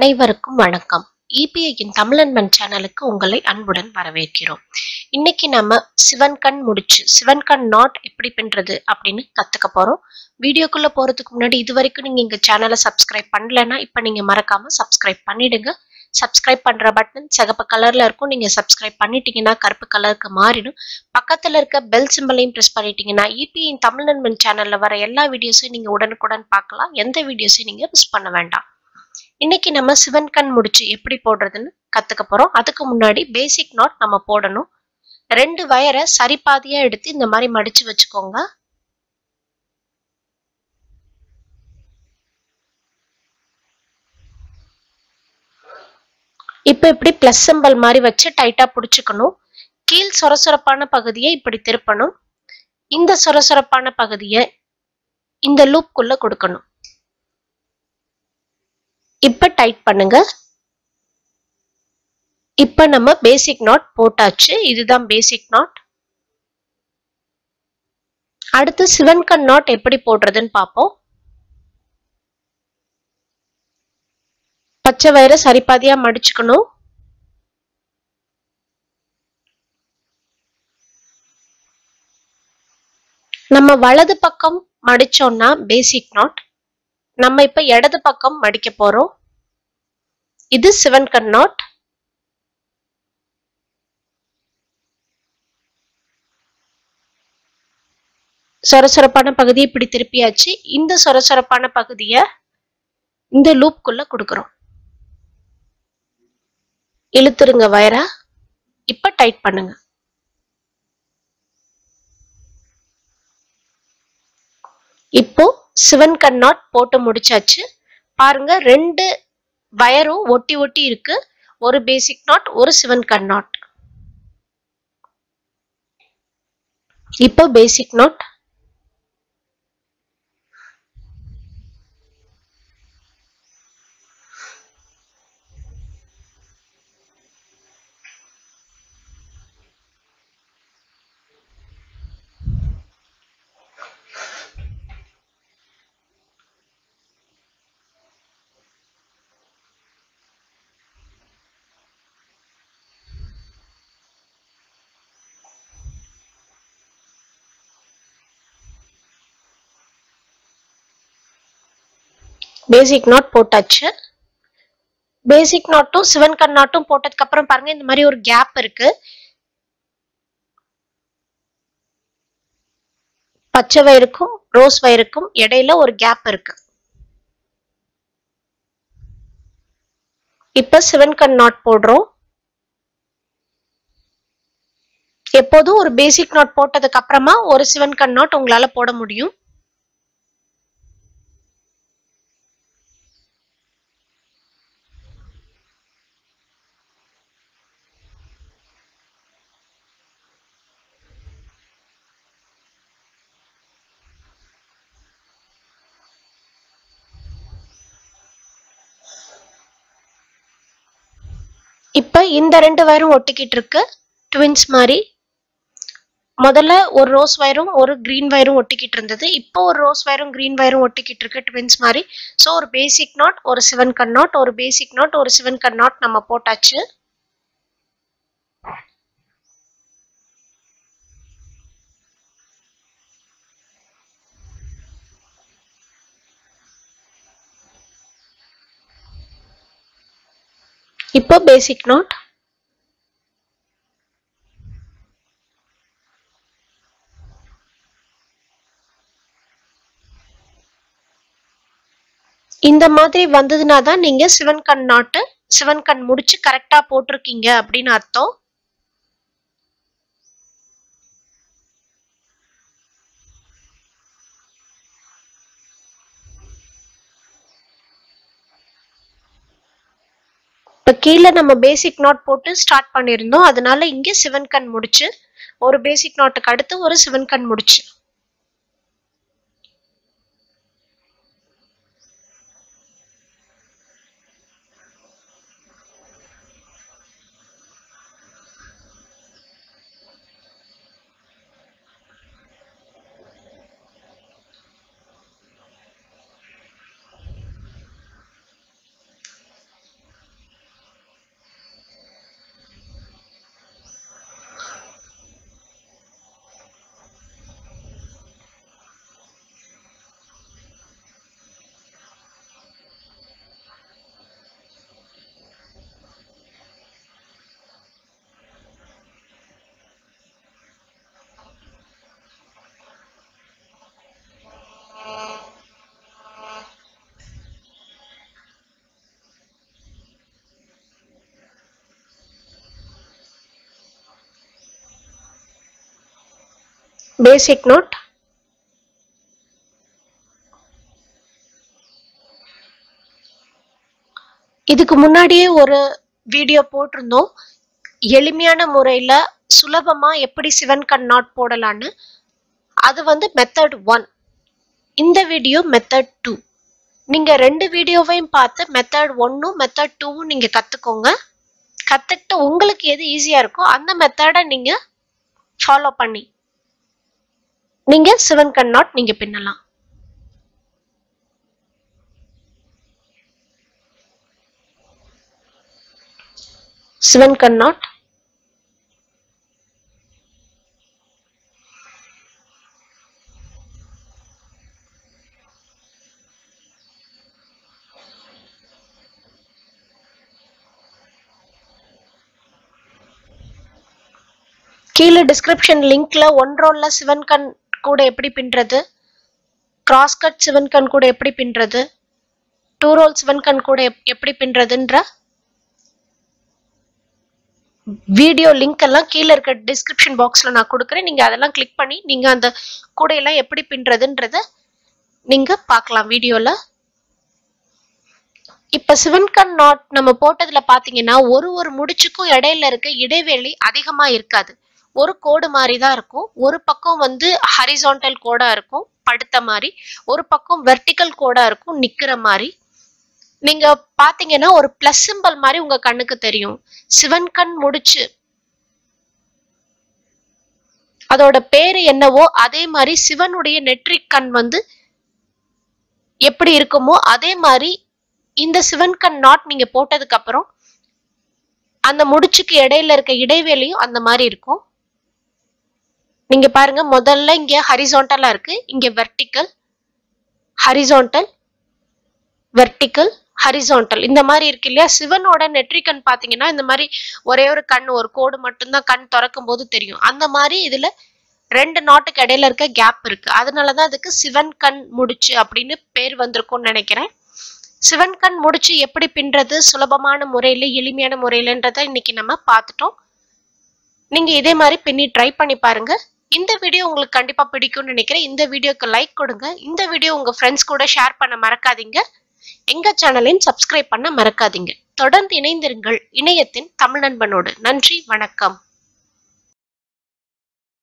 அனைவருக்கும் வணக்கம் இபிஐயின் தமிழன்பன் சேனலுக்கு உங்களை அன்புடன் வரவேற்கிறோம் இன்னைக்கு நம்ம சிவன் கண் முடிச்சு சிவன் கண் நாட் எப்படி பின்றது அப்படின்னு கத்துக்க போறோம் வீடியோக்குள்ள போறதுக்கு முன்னாடி இது வரைக்கும் நீங்க எங்க சேனலை சப்ஸ்கிரைப் பண்ணலன்னா இப்ப நீங்க மறக்காம சப்ஸ்கிரைப் பண்ணிடுங்க சப்ஸ்கிரைப் பண்ற பட்டன் சிகப்பு கலர்ல இருக்கும் நீங்க சப்ஸ்கிரைப் பண்ணிட்டீங்கன்னா கருப்பு கலருக்கு மாறிடும் பக்கத்துல இருக்க பெல் சிம்பலையும் பிரஸ் பண்ணிட்டீங்கன்னா இபிஐயின் தமிழ் நண்பன் சேனல்ல வர எல்லா வீடியோஸையும் நீங்க உடனுக்குடன் பார்க்கலாம் எந்த வீடியோஸையும் நீங்க மிஸ் பண்ண வேண்டாம் இன்னைக்கு நம்ம சிவன் கண் முடிச்சு எப்படி போடுறதுன்னு கத்துக்க போறோம் அதுக்கு முன்னாடி பேசிக் நாட் நம்ம போடணும் ரெண்டு வயரை சரிபாதியா எடுத்து இந்த மாதிரி மடிச்சு வச்சுக்கோங்க இப்ப இப்படி பிளஸ் சிம்பல் மாதிரி வச்சு டைட்டா பிடிச்சுக்கணும் கீழ் சொரசொரப்பான பகுதியை இப்படி திருப்பணும் இந்த சொரசொரப்பான பகுதியை இந்த லூப்குள்ள கொடுக்கணும் இப்ப டைட் பண்ணுங்க இப்ப நம்ம பேசிக் நாட் போட்டாச்சு இதுதான் பேசிக் நாட் அடுத்து சிவன் கண் நாட் எப்படி போடுறதுன்னு பார்ப்போம் பச்சை வயிறு சரிபாதியா மடிச்சுக்கணும் நம்ம வலது பக்கம் மடிச்சோம்னா பேசிக் நாட் நம்ம இப்ப இடது பக்கம் மடிக்க போறோம் இது சிவன் கண் நாட் சொரசொரப்பான பகுதியை இப்படி திருப்பியாச்சு இந்த சொரசொரப்பான பகுதியை இந்த லூப்குள்ள கொடுக்குறோம் இழுத்துருங்க வயரா இப்ப டைட் பண்ணுங்க இப்போ சிவன் கண் நாட் போட்டு முடிச்சாச்சு பாருங்க ரெண்டு வயரும் ஒட்டி ஒட்டி இருக்கு ஒரு பேசிக் நாட் ஒரு சிவன் கண் நாட் இப்போ பேசிக் நாட் பேசிக் நாட் போட்டாச்சு பேசிக் நாட்டும் சிவன் கண் நாட்டும் போட்டதுக்கு அப்புறம் பாருங்க இந்த மாதிரி ஒரு கேப் இருக்கு பச்சை வயிறுக்கும் ரோஸ் வயிறுக்கும் இடையில ஒரு கேப் இருக்கு இப்ப சிவன் கண் நாட் போடுறோம் எப்போதும் ஒரு பேசிக் நாட் போட்டதுக்கு அப்புறமா ஒரு சிவன் கண் நாட் உங்களால போட முடியும் இப்ப இந்த ரெண்டு வயரும் ஒட்டிக்கிட்டு இருக்கு ட்வின்ஸ் மாதிரி முதல்ல ஒரு ரோஸ் வயரும் ஒரு கிரீன் வயரும் ஒட்டிக்கிட்டு இருந்தது இப்போ ஒரு ரோஸ் வயரும் கிரீன் வயரும் ஒட்டிக்கிட்டு இருக்கு ட்வின்ஸ் மாதிரி ஸோ ஒரு பேசிக் நாட் ஒரு சிவன் கண் நாட் ஒரு பேசிக் நாட் ஒரு சிவன் கண் நாட் நம்ம போட்டாச்சு இப்போ பேசிக் நாட் இந்த மாதிரி வந்ததுனா தான் நீங்க சிவன் கண் நாட்டு சிவன் கண் முடிச்சு கரெக்டா போட்டிருக்கீங்க அப்படின்னு அர்த்தம் இப்போ கீழே நம்ம பேசிக் நாட் போட்டு ஸ்டார்ட் பண்ணியிருந்தோம் அதனால இங்கே சிவன் கண் முடிச்சு ஒரு பேசிக் நாட்டுக்கு அடுத்து ஒரு சிவன் கண் முடிச்சு பேசிக் நோட் இதுக்கு முன்னாடியே ஒரு வீடியோ போட்டிருந்தோம் எளிமையான முறையில் சுலபமாக எப்படி சிவன் கண் நாட் போடலான்னு அது வந்து மெத்தட் ஒன் இந்த வீடியோ மெத்தட் டூ நீங்கள் ரெண்டு வீடியோவையும் பார்த்து மெத்தட் ஒன்னும் மெத்தட் டூவும் நீங்கள் கற்றுக்கோங்க கற்றுக்கிட்டு உங்களுக்கு எது ஈஸியாக இருக்கோ அந்த மெத்தடை நீங்கள் ஃபாலோ பண்ணி நீங்கள் சிவன் கண் நாட் நீங்கள் பின்னலாம் சிவன் கண் நாட் கீழே டிஸ்கிரிப்ஷன் லிங்க்ல ஒன் ரோல்ல சிவன் கண் கூட எப்படி பின்றது கிராஸ் கட் சிவன் கண் கூட எப்படி பின்றது டூ ரோல் சிவன் கண் கூட எப்- எப்படி பின்றதுன்ற வீடியோ லிங்க் எல்லாம் கீழே இருக்க டிஸ்கிரிப்ஷன் பாக்ஸ்ல நான் கொடுக்குறேன் நீங்க அதெல்லாம் கிளிக் பண்ணி நீங்க அந்த கூடையெல்லாம் எப்படி பின்றதுன்றத நீங்க பார்க்கலாம் வீடியோல இப்ப சிவன்கண் நாட் நம்ம போட்டதுல பாத்தீங்கன்னா ஒரு ஒரு முடிச்சுக்கும் இடையில இருக்க இடைவெளி அதிகமா இருக்காது ஒரு கோடு மாதிரி தான் இருக்கும் ஒரு பக்கம் வந்து ஹரிசாண்டல் கோடா இருக்கும் படுத்த மாதிரி ஒரு பக்கம் வெர்டிக்கல் கோடா இருக்கும் நிக்கிற மாதிரி நீங்க பாத்தீங்கன்னா ஒரு பிளஸ் சிம்பல் மாதிரி உங்க கண்ணுக்கு தெரியும் சிவன் கண் முடிச்சு அதோட பேரு என்னவோ அதே மாதிரி சிவனுடைய நெற்றிக் கண் வந்து எப்படி இருக்குமோ அதே மாதிரி இந்த சிவன் கண் நாட் நீங்க போட்டதுக்கு அப்புறம் அந்த முடிச்சுக்கு இடையில இருக்க இடைவெளியும் அந்த மாதிரி இருக்கும் நீங்க பாருங்க முதல்ல இங்க ஹரிசாண்டலா இருக்கு இங்க வெர்டிக்கல் ஹரிசாண்டல் வெர்டிக்கல் ஹரிசாண்டல் இந்த மாதிரி இருக்கு இல்லையா சிவனோட நெற்றிக்கண் பாத்தீங்கன்னா இந்த மாதிரி ஒரே ஒரு கண் ஒரு கோடு மட்டும்தான் கண் திறக்கும் போது தெரியும் அந்த மாதிரி இதுல ரெண்டு நாட்டுக்கு இடையில இருக்க கேப் இருக்கு அதனாலதான் அதுக்கு சிவன் கண் முடிச்சு அப்படின்னு பேர் வந்திருக்கும்னு நினைக்கிறேன் சிவன் கண் முடிச்சு எப்படி பின்றது சுலபமான முறையில எளிமையான முறையிலன்றதை இன்னைக்கு நம்ம பார்த்துட்டோம் நீங்க இதே மாதிரி பின்னி ட்ரை பண்ணி பாருங்க இந்த வீடியோ உங்களுக்கு கண்டிப்பா பிடிக்கும்னு நினைக்கிறேன் இந்த வீடியோக்கு லைக் கொடுங்க இந்த வீடியோ உங்க ஃப்ரெண்ட்ஸ் கூட ஷேர் பண்ண மறக்காதீங்க எங்க சேனலையும் சப்ஸ்கிரைப் பண்ண மறக்காதீங்க தொடர்ந்து இணைந்திருங்கள் இணையத்தின் தமிழ் நண்பனோடு நன்றி வணக்கம்